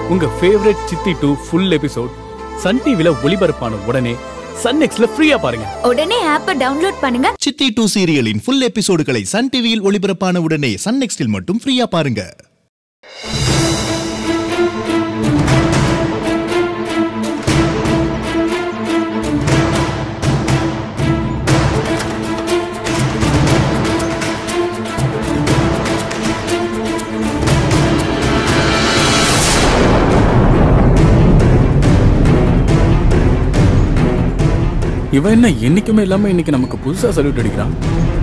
உங்க ஃபேவரட் சித்தி two full episode Sun டிவில ஒளிபரப்பான உடனே சன் நெக்ஸ்ட்ல ஃப்ரீயா பாருங்க உடனே ஆப்பை டவுன்லோட் பண்ணுங்க சித்தி டூ சீரியலின் ஃபுல் எபிசோடுகளை சன் டிவியில் ஒளிபரப்பான உடனே சன் நெக்ஸ்டில் மட்டும் ஃப்ரீயா பாருங்க இவன் என்ன என்னைக்குமே இல்லாம இன்னைக்கு நமக்கு புதுசா சல்யூட் அடிக்கிறான்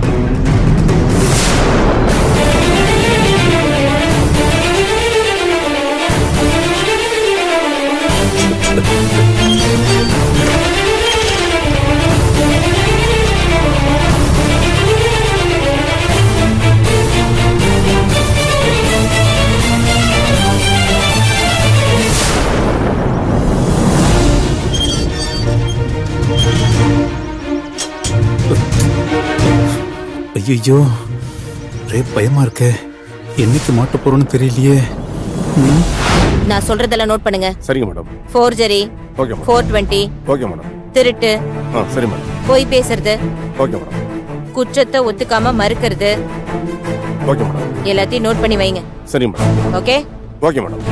ஐயோ ஒரே பயமா இருக்கே என்னைக்கு மாட்ட போறோம்னு தெரியலையே நான் சொல்றதெல்லாம் நோட் பண்ணுங்க சரிங்க madam forgery okay madam four twenty okay madam திருட்டு ஆ சரி மேடம் பொய் பேசுறது ஓகே மேடம் குற்றத்தை ஒத்துக்காம மறுக்கிறது ஓகே மேடம் எல்லாத்தையும் நோட் பண்ணி வைங்க சரி madam okay okay madam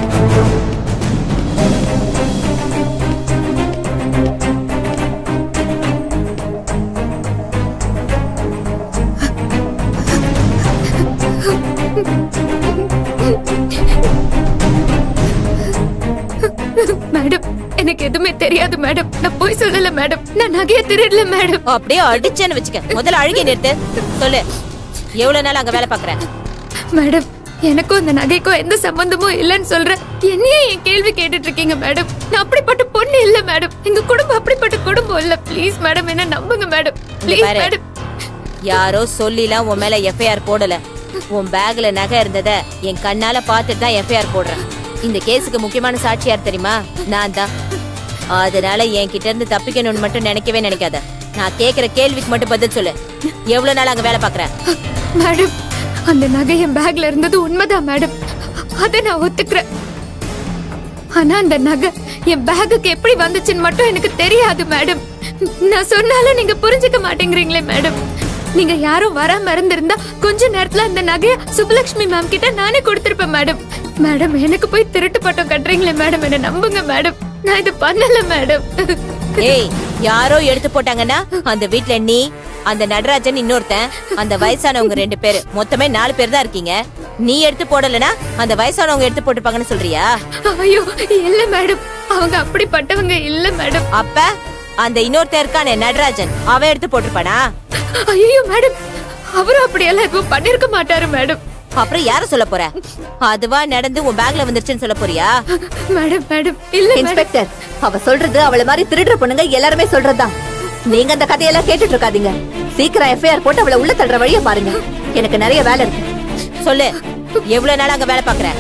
madam எனக்கு எதுவுமே தெரியாது மேடம் நான் போய் சொல்லல மேடம் நான் நகைய திருடல மேடம் அப்படியே அடிச்சேன்னு வச்சுக்க முதல்ல அழுகி நிறுத்து சொல்லு எவ்வளவு நாள் அங்க வேலை பாக்குற மேடம் எனக்கும் இந்த நகைக்கும் எந்த சம்பந்தமும் இல்லைன்னு சொல்றேன் என்னையே என் கேள்வி கேட்டுட்டு இருக்கீங்க மேடம் நான் அப்படிப்பட்ட பொண்ணு இல்ல மேடம் எங்க குடும்பம் அப்படிப்பட்ட குடும்பம் இல்ல ப்ளீஸ் மேடம் என்ன நம்புங்க மேடம் ப்ளீஸ் பாரு. மேடம் யாரோ சொல்லிலாம் உன் மேல எஃப்ஐஆர் போடல உன் பேக்ல நகை இருந்தத என் கண்ணால பார்த்துட்டு தான் எஃப்ஐஆர் போடுறேன் இந்த கேஸுக்கு முக்கியமான சாட்சி யார் தெரியுமா நான் தான் அதனால என் கிட்ட இருந்து தப்பிக்கணும்னு மட்டும் நினைக்கவே நினைக்காத நான் கேக்குற கேள்விக்கு மட்டும் பதில் சொல்லு எவ்வளவு நாள் அங்க வேலை பாக்குற மேடம் அந்த நகை என் பேக்ல இருந்தது உண்மைதான் மேடம் அதை நான் ஒத்துக்கிறேன் ஆனா அந்த நகை என் பேக்குக்கு எப்படி வந்துச்சுன்னு மட்டும் எனக்கு தெரியாது மேடம் நான் சொன்னாலும் நீங்க புரிஞ்சுக்க மாட்டேங்கிறீங்களே மேடம் நீங்க யாரும் வராம இருந்திருந்தா கொஞ்ச நேரத்துல அந்த நகைய சுப்புலட்சுமி மேம் கிட்ட நானே கொடுத்திருப்பேன் மேடம் மேடம் எனக்கு போய் திருட்டு பட்டம் கட்டுறீங்களே மேடம் என்ன நம்புங்க மேடம் நான் இது பண்ணல மேடம் ஏய் யாரோ எடுத்து போட்டாங்கன்னா அந்த வீட்ல நீ அந்த நடராஜன் இன்னொருத்தன் அந்த வயசானவங்க ரெண்டு பேரு மொத்தமே நாலு பேர் தான் இருக்கீங்க நீ எடுத்து போடலனா அந்த வயசானவங்க எடுத்து போட்டுப்பாங்கன்னு சொல்றியா ஐயோ இல்ல மேடம் அவங்க அப்படிப்பட்டவங்க இல்ல மேடம் அப்ப அந்த இன்னொருத்தன் இருக்கானே நடராஜன் அவன் எடுத்து போட்டிருப்பானா ஐயோ மேடம் அவரும் அப்படியெல்லாம் எதுவும் பண்ணிருக்க மாட்டாரு மேடம் அப்புறம் யார சொல்ல போற அதுவா நடந்து உன் பேக்ல வந்துருச்சுன்னு சொல்ல போறியா மேடம் மேடம் இல்ல மேடம் இன்ஸ்பெக்டர் அவ சொல்றது அவள மாதிரி திருடுற பொண்ணுங்க எல்லாருமே சொல்றதுதான் நீங்க அந்த கதையெல்லாம் கேட்டுட்டு இருக்காதீங்க சீக்கிரம் எஃப்ஐஆர் போட்டு அவளை உள்ள தள்ளுற வழிய பாருங்க எனக்கு நிறைய வேலை இருக்கு சொல்லு எவ்வளவு நாள் அங்க வேலை பாக்குற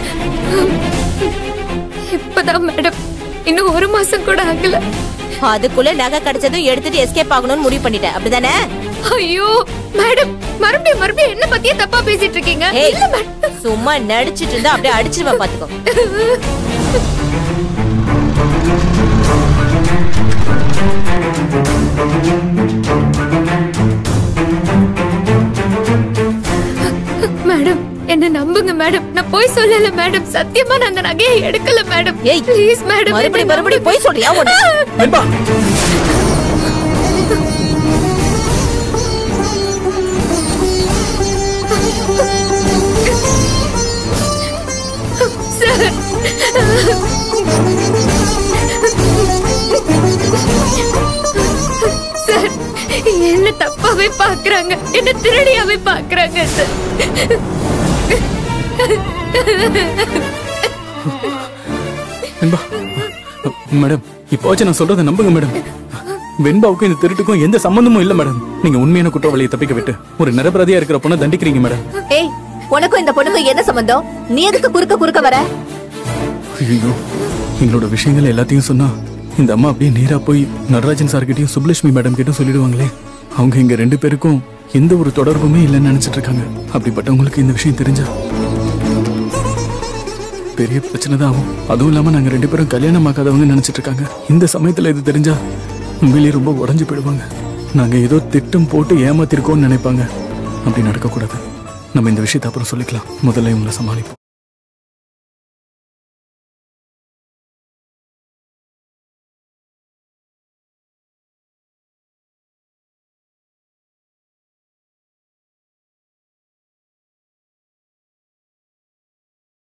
இப்பதான் மேடம் இன்னும் ஒரு மாசம் கூட ஆகல அதுக்குள்ள நகை கிடைச்சதும் எடுத்துட்டு எஸ்கேப் ஆகணும்னு முடிவு பண்ணிட்டேன் அப்படிதானே ஐயோ மேடம் மறுபடியும் மறுபடியும் என்ன பத்தியே தப்பா பேசிட்டு இருக்கீங்க ஏய் இல்ல மேடம் சும்மா நடிச்சிட்டு இருந்தா அப்படியே அடிச்சிருவேன் பாத்துக்கோ மேடம் என்ன நம்புங்க மேடம் நான் போய் சொல்லல மேடம் சத்தியமா நான் அந்த நகையை எடுக்கல மேடம் ஏய் ப்ளீஸ் மேடம் மறுபடியும் மறுபடியும் போய் சொல்றியா ஒண்ணு வெண்பா சார் சார் என்ன தப்பாவே பாக்குறாங்க என்ன திருடியாவே பாக்குறாங்க சார் வெண்பா மேடம் இப்போச்சும் நான் சொல்றதை நம்புங்க மேடம் வெண்பாவுக்கும் இந்த திருட்டுக்கும் எந்த சம்பந்தமும் இல்ல மேடம் நீங்க உண்மையான குற்றவாளியை தப்பிக்க விட்டு ஒரு நிரபராதியா இருக்கிற பொண்ணை தண்டிக்கிறீங்க மேடம் ஏய் உனக்கும் இந்த பொண்ணுக்கும் என்ன சம்பந்தம் நீ எதுக்கு குறுக்க குறுக்க வர ஐயோ எங்களோட விஷயங்கள் எல்லாத்தையும் சொன்னா இந்த அம்மா அப்படியே நேரா போய் நடராஜன் சார் கிட்டயும் சுப்லட்சுமி மேடம் கிட்டயும் சொல்லிடுவாங்களே அவங்க எங்க ரெண்டு பேருக்கும் எந்த ஒரு தொடர்புமே இல்லைன்னு நினைச்சிட்டு இருக்காங்க அப்படிப்பட்டவங்களுக்கு இந்த விஷயம் தெரிஞ்சா பெரிய பிரச்சனை தான் ஆகும் அதுவும் இல்லாம நாங்க ரெண்டு பேரும் கல்யாணம் ஆகாதவங்க நினைச்சிட்டு இருக்காங்க இந்த சமயத்துல இது தெரிஞ்சா உண்மையிலேயே ரொம்ப உடஞ்சு போயிடுவாங்க நாங்க ஏதோ திட்டம் போட்டு ஏமாத்திருக்கோம்னு நினைப்பாங்க அப்படி நடக்கக்கூடாது நம்ம இந்த விஷயத்தை அப்புறம் சொல்லிக்கலாம் முதல்ல இவங்களை சமாளிப்போம்